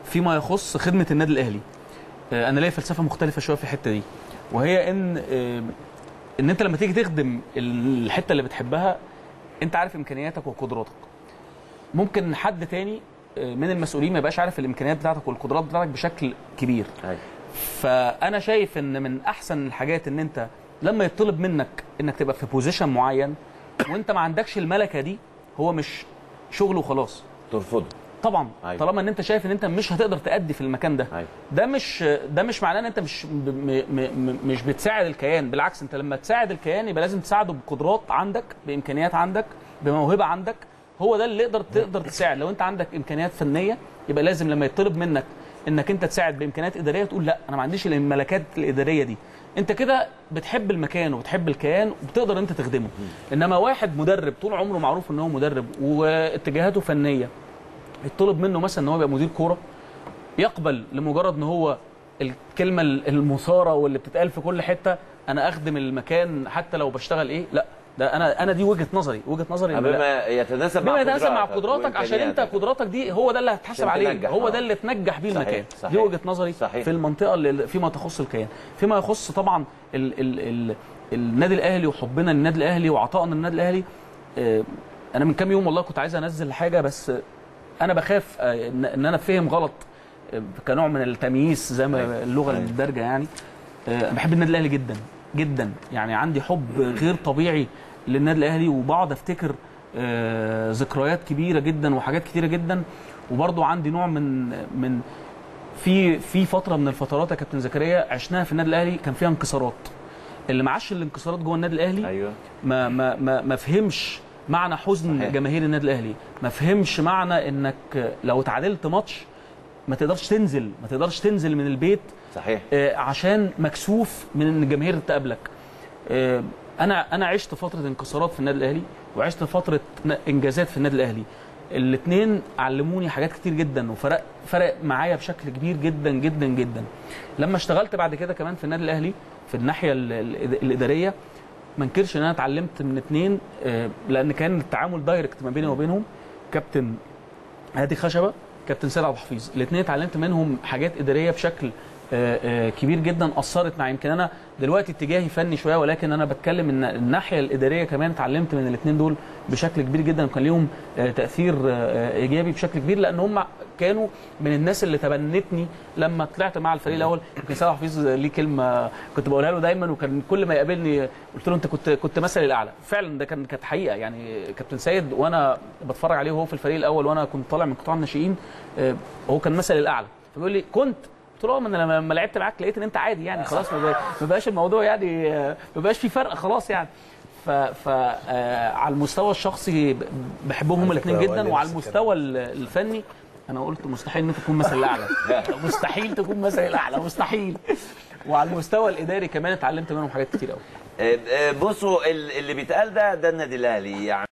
فيما يخص خدمه النادي الاهلي آه، انا ليا فلسفه مختلفه شويه في الحته دي وهي ان آه، ان انت لما تيجي تخدم الحته اللي بتحبها انت عارف امكانياتك وقدراتك ممكن حد تاني آه، من المسؤولين ما يبقاش عارف الامكانيات بتاعتك والقدرات بتاعتك بشكل كبير أيوة. فانا شايف ان من احسن الحاجات ان انت لما يطلب منك انك تبقى في بوزيشن معين وانت ما عندكش الملكه دي هو مش شغل وخلاص ترفضه طبعا أيوة. طالما ان انت شايف ان انت مش هتقدر تأدي في المكان ده أيوة. ده مش ده مش معناه ان انت مش ب- م م م مش بتساعد الكيان بالعكس انت لما تساعد الكيان يبقى لازم تساعده بقدرات عندك بامكانيات عندك بموهبه عندك هو ده اللي يقدر تقدر تساعد لو انت عندك امكانيات فنيه يبقى لازم لما يطلب منك انك انت تساعد بامكانيات اداريه تقول لا انا ما عنديش الملكات الاداريه دي انت كده بتحب المكان وبتحب الكيان وبتقدر انت تخدمه انما واحد مدرب طول عمره معروف ان هو مدرب واتجاهاته فنيه يطلب منه مثلا ان هو يبقى مدير كوره يقبل لمجرد ان هو الكلمه المثاره واللي بتتقال في كل حته انا اخدم المكان حتى لو بشتغل ايه لا ده انا انا دي وجهه نظري وجهه نظري إن لا. بما يتناسب مع بما يتناسب مع قدراتك قدراتك عشان انت وإمكانياتك. قدراتك دي هو ده اللي هتحاسب عشان عليه تنجح، هو آه. ده اللي تنجح بيه صحيح، المكان صحيح. دي وجهه نظري صحيح. في المنطقه اللي فيما تخص الكيان فيما يخص طبعا ال ال ال النادي الاهلي وحبنا للنادي الاهلي وعطائنا للنادي الاهلي آه، انا من كام يوم والله كنت عايز انزل حاجه بس آه، انا بخاف آه، ان إن انا فهم غلط آه، كنوع من التمييز زي ما أيوة. اللغه أيوة. الدارجه يعني آه، انا بحب النادي الاهلي جدا جدا يعني عندي حب غير طبيعي للنادي الاهلي وبقعد افتكر آه، ذكريات كبيره جدا وحاجات كتيره جدا وبرضو عندي نوع من من في في فتره من الفترات يا كابتن زكريا عشناها في النادي الاهلي كان فيها انكسارات اللي ما عاش الانكسارات جوه النادي الاهلي ايوه ما ما ما, ما فهمش معنى حزن صحيح. جماهير النادي الاهلي ما فهمش معنى انك لو تعادلت ماتش ما تقدرش تنزل ما تقدرش تنزل من البيت صحيح آه، عشان مكسوف من ان الجماهير تقابلك آه، انا انا عشت فتره انكسارات في النادي الاهلي وعشت فتره ن- انجازات في النادي الاهلي الاثنين علموني حاجات كتير جدا وفرق فرق معايا بشكل كبير جدا جدا جدا لما اشتغلت بعد كده كمان في النادي الاهلي في الناحيه ال- ال- الاداريه ما انكرش ان انا اتعلمت من اثنين لان كان التعامل دايركت ما بيني وبينهم كابتن هادي خشبه كابتن سيد عبد الحفيظ الاثنين اتعلمت منهم حاجات اداريه بشكل آه، آه، كبير جدا اثرت مع يمكن انا دلوقتي اتجاهي فني شويه ولكن انا بتكلم ان الناحيه الاداريه كمان اتعلمت من الاثنين دول بشكل كبير جدا وكان ليهم آه، تاثير آه، ايجابي بشكل كبير لان هم كانوا من الناس اللي تبنتني لما طلعت مع الفريق الاول يمكن سيد عبد الحفيظ ليه كلمه كنت بقولها له دايما وكان كل ما يقابلني قلت له انت كنت كنت مثلي الاعلى فعلا ده كان كانت حقيقه يعني كابتن سيد وانا بتفرج عليه وهو في الفريق الاول وانا كنت طالع من قطاع الناشئين آه، هو كان مثلي الاعلى فبيقول لي كنت قلت له اه ما انا لما لما لعبت معاك لقيت ان انت عادي يعني خلاص ما بقى- ما بقاش الموضوع يعني آه، ما بقاش في فرق خلاص يعني ف, ف آه، على المستوى الشخصي ب- بحبهم هما على الاثنين فكرة هو جدا قال لي وعلى نفس المستوى ال- الفني انا قلت مستحيل ان انت تكون مثل الاعلى مستحيل تكون مثل الاعلى مستحيل وعلى المستوى الاداري كمان اتعلمت منهم حاجات كتير قوي آه، آه، بصوا ال- اللي بيتقال ده ده النادي الاهلي يعني